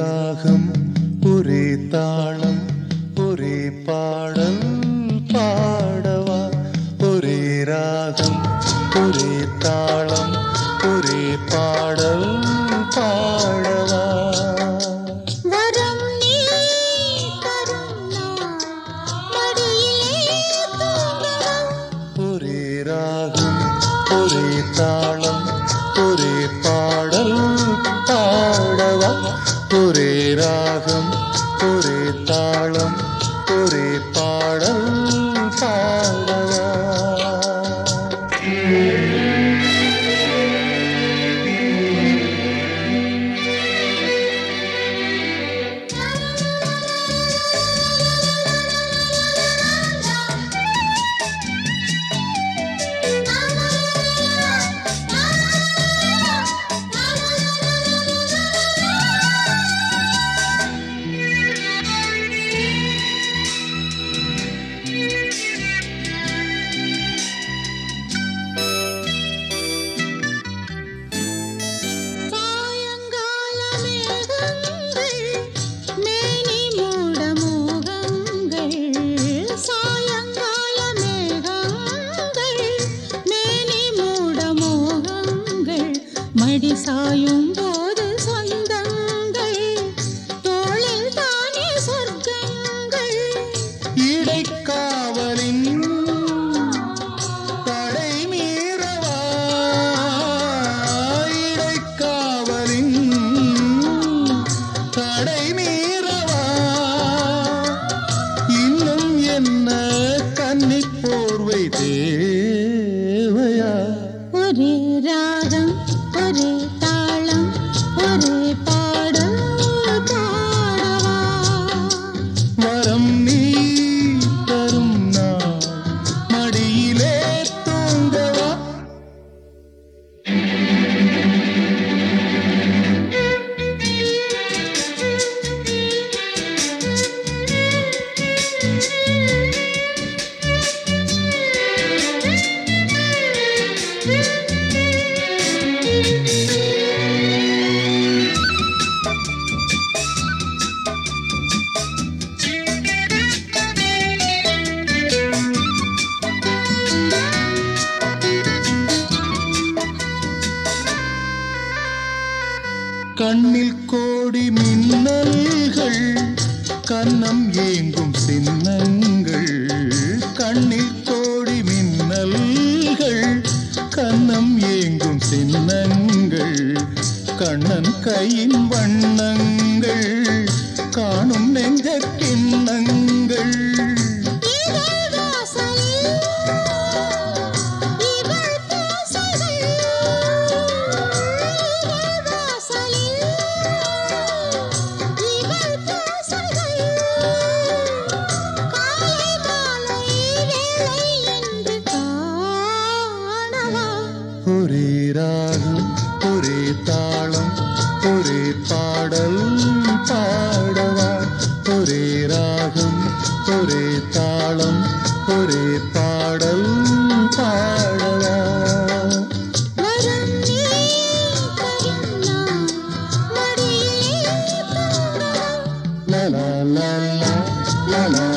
ராகம் ஒரே தாளம் ஒரே பாடல் பாடவா ஒரே ராகம் ஒரே தாளம் ஒரே பாடல் பாடவா வரம் நீ தரும் நான் மடியிலே தூங்கவா ஒரே ராகம் ஒரே தாளம் ஒரே பாடல் பாடவா ஒரே ராகம் ஒரே தாளம் ஒரே பாடல் பாடவா சாயங்கால மேகங்கள் மேனி மூட மோகங்கள் சாயங்கால மேகங்கள் மேனி மூட மோகங்கள் மடி சாயும் போது சொந்தங்கள் தோளில் தானே சொர்க்கங்கள் இடைக்காவலின் தடை மீறவா இடைக்காவலின் தடை மீறவா இன்னும் என்ன கன்னி போர்வை தேவையா ஒரே ராகம் ஒரே தாளம் ஒரே பாடல் பாடவா வரம் நீ தரும் நான் மடியிலே தூங்கவா கண்ணில் கோடி மின்னல்கள் கன்னம் ஏங்கும் சின்னங்கள் கண்ணில் கோடி மின்னல்கள் கன்னம் ஏங்கும் சின்னங்கள் கண்ணன் கையின் வண்ணங்கள் காணும் நெஞ்ச கிண்ணங்கள் இதழ் வாசலில் இவள் பூசைகள் இதழ் வாசலில் இவள் பூசைகள் காலை மாலை வேளை என்று காணவா ஒரே ராகம் ஒரே தாளம் ஒரே பாடல் பாடவா ஒரே ராகம் ஒரே தாளம் ஒரே பாடல் பாடவா வரம் நீ தரும் நான் மடியிலே தூங்கவா லா லா லா லா லா